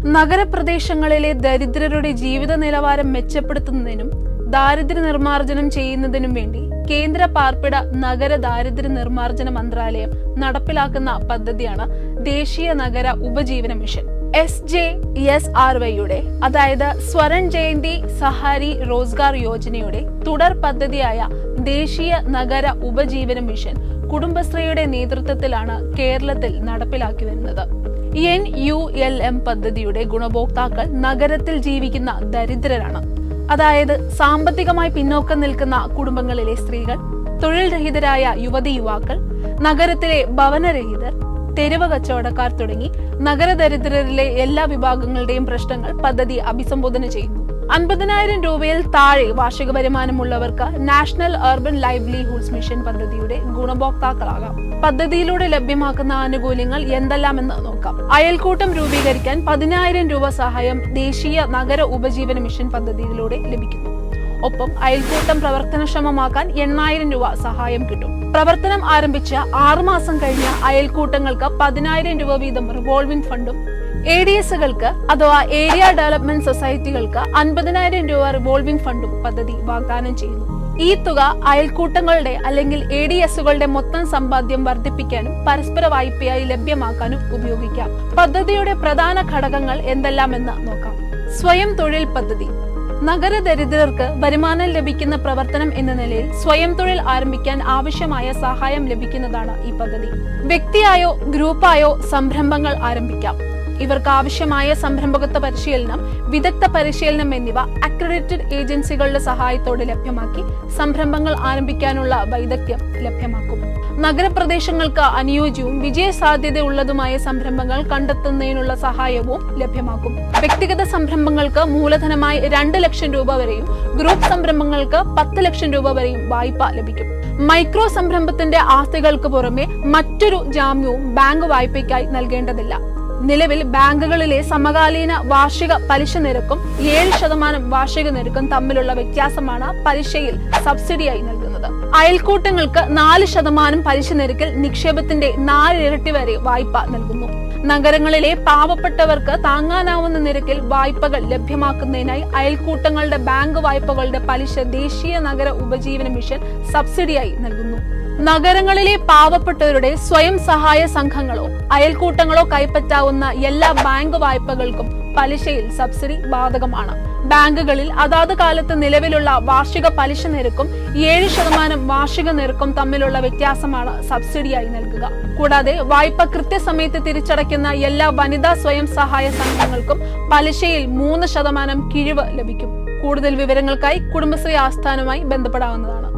നഗരപ്രദേശങ്ങളിലെ ദരിദ്രരുടെ ജീവിത നിലവാരം മെച്ചപ്പെടുത്തുന്നതിനും ദാരിദ്ര്യ നിർമ്മാർജ്ജനം ചെയ്യുന്നതിനും വേണ്ടി കേന്ദ്ര പാർപ്പിട നഗര ദാരിദ്ര്യ നിർമ്മാർജ്ജന മന്ത്രാലയം നടപ്പിലാക്കുന്ന പദ്ധതിയാണ് ദേശീയ നഗര ഉപജീവന mission S J S R വൈയുടെ അതായത് സ്വരൺ ജയന്തി സഹാരി റോസ്ഗാർ യോജനയുടെ തുടർ പദ്ധതിയായ ദേശീയ നഗര ഉപജീവന മിഷൻ കുടുംബശ്രീയുടെ നേതൃത്വത്തിലാണ് കേരളത്തിൽ നടപ്പിലാക്കി വരുന്നത് എൻ യു എൽ എം പദ്ധതിയുടെ ഗുണഭോക്താക്കൾ നഗരത്തിൽ ജീവിക്കുന്ന ദരിദ്രരാണ് അതായത് സാമ്പത്തികമായി പിന്നോക്കം നിൽക്കുന്ന കുടുംബങ്ങളിലെ സ്ത്രീകൾ തൊഴിൽ രഹിതരായ യുവതി യുവാക്കൾ നഗരത്തിലെ ഭവനരഹിതർ തെരുവ് കച്ചവടക്കാർ തുടങ്ങി നഗരദരിദ്രരിലെ എല്ലാ വിഭാഗങ്ങളുടെയും പ്രശ്നങ്ങൾ പദ്ധതി അഭിസംബോധന ചെയ്യുന്നു അൻപതിനായിരം രൂപയിൽ താഴെ വാർഷിക വരുമാനമുള്ളവർക്ക് നാഷണൽ അർബൻ ലൈവ്ലിഹുഡ്സ് മിഷൻ പദ്ധതിയുടെ ഗുണഭോക്താക്കളാകാം പദ്ധതിയിലൂടെ ലഭ്യമാക്കുന്ന ആനുകൂല്യങ്ങൾ എന്തെല്ലാമെന്ന് നോക്കാം അയൽക്കൂട്ടം രൂപീകരിക്കാൻ പതിനായിരം രൂപ സഹായം ദേശീയ നഗര ഉപജീവന മിഷൻ പദ്ധതിയിലൂടെ ലഭിക്കുന്നു ഒപ്പം അയൽക്കൂട്ടം പ്രവർത്തനക്ഷമമാക്കാൻ എണ്ണായിരം രൂപ സഹായം കിട്ടും പ്രവർത്തനം ആരംഭിച്ച ആറുമാസം കഴിഞ്ഞ അയൽക്കൂട്ടങ്ങൾക്ക് പതിനായിരം രൂപ വീതം റിവോൾവിംഗ് ഫണ്ടും എ ഡി എസുകൾക്ക് അഥവാ ഏരിയ ഡെവലപ്മെന്റ് സൊസൈറ്റികൾക്ക് അൻപതിനായിരം രൂപ റിവോൾവിംഗ് ഫണ്ടും പദ്ധതി വാഗ്ദാനം ചെയ്യുന്നു ഈ തുക അയൽക്കൂട്ടങ്ങളുടെ അല്ലെങ്കിൽ എ ഡി എസുകളുടെ മൊത്തം സമ്പാദ്യം വർദ്ധിപ്പിക്കാനും പരസ്പര വായ്പയായി ലഭ്യമാക്കാനും ഉപയോഗിക്കാം പദ്ധതിയുടെ പ്രധാന ഘടകങ്ങൾ എന്തെല്ലാമെന്ന് നോക്കാം സ്വയം തൊഴിൽ പദ്ധതി നഗരദരിദ്രർക്ക് വരുമാനം ലഭിക്കുന്ന പ്രവർത്തനം എന്ന നിലയിൽ സ്വയം തൊഴിൽ ആരംഭിക്കാൻ ആവശ്യമായ സഹായം ലഭിക്കുന്നതാണ് ഈ പദ്ധതി വ്യക്തിയായോ ഗ്രൂപ്പായോ സംരംഭങ്ങൾ ആരംഭിക്കാം ഇവർക്ക് ആവശ്യമായ സംരംഭകത്വ പരിശീലനം വിദഗ്ധ പരിശീലനം എന്നിവ അക്രഡിറ്റഡ് ഏജൻസികളുടെ സഹായത്തോടെ ലഭ്യമാക്കി സംരംഭങ്ങൾ ആരംഭിക്കാനുള്ള വൈദഗ്ധ്യം ലഭ്യമാക്കും നഗരപ്രദേശങ്ങൾക്ക് അനുയോജ്യവും വിജയസാധ്യതയുള്ളതുമായ സംരംഭങ്ങൾ കണ്ടെത്തുന്നതിനുള്ള സഹായവും ലഭ്യമാക്കും വ്യക്തിഗത സംരംഭങ്ങൾക്ക് മൂലധനമായി രണ്ട് ലക്ഷം രൂപ വരെയും ഗ്രൂപ്പ് സംരംഭങ്ങൾക്ക് പത്ത് ലക്ഷം രൂപ വരെയും വായ്പ ലഭിക്കും മൈക്രോ സംരംഭത്തിന്റെ ആസ്തികൾക്ക് പുറമെ മറ്റൊരു ജാമ്യവും ബാങ്ക് വായ്പയ്ക്കായി നൽകേണ്ടതില്ല നിലവിൽ ബാങ്കുകളിലെ സമകാലീന വാർഷിക പലിശ നിരക്കും ഏഴ് ശതമാനം വാർഷിക നിരക്കും തമ്മിലുള്ള വ്യത്യാസമാണ് പലിശയിൽ സബ്സിഡിയായി നൽകുന്നത് അയൽക്കൂട്ടങ്ങൾക്ക് നാല് ശതമാനം പലിശ നിരക്കിൽ നിക്ഷേപത്തിന്റെ നാല് ഇരട്ടി വരെ വായ്പ നൽകുന്നു നഗരങ്ങളിലെ പാവപ്പെട്ടവർക്ക് താങ്ങാനാവുന്ന നിരക്കിൽ വായ്പകൾ ലഭ്യമാക്കുന്നതിനായി അയൽക്കൂട്ടങ്ങളുടെ ബാങ്ക് വായ്പകളുടെ പലിശ ദേശീയ നഗര ഉപജീവന മിഷൻ സബ്സിഡിയായി നൽകുന്നു നഗരങ്ങളിലെ പാവപ്പെട്ടവരുടെ സ്വയം സഹായ സംഘങ്ങളോ അയൽക്കൂട്ടങ്ങളോ കൈപ്പറ്റാവുന്ന എല്ലാ ബാങ്ക് വായ്പകൾക്കും പലിശയിൽ സബ്സിഡി ബാധകമാണ് ബാങ്കുകളിൽ അതാത് കാലത്ത് നിലവിലുള്ള വാർഷിക പലിശ നിരക്കും ഏഴ് ശതമാനം വാർഷിക നിരക്കും തമ്മിലുള്ള വ്യത്യാസമാണ് സബ്സിഡിയായി നൽകുക കൂടാതെ വായ്പ കൃത്യസമയത്ത് തിരിച്ചടയ്ക്കുന്ന എല്ലാ വനിതാ സ്വയം സഹായ സംഘങ്ങൾക്കും പലിശയിൽ മൂന്ന് ശതമാനം കിഴിവ് ലഭിക്കും കൂടുതൽ വിവരങ്ങൾക്കായി കുടുംബശ്രീ ആസ്ഥാനവുമായി ബന്ധപ്പെടാവുന്നതാണ്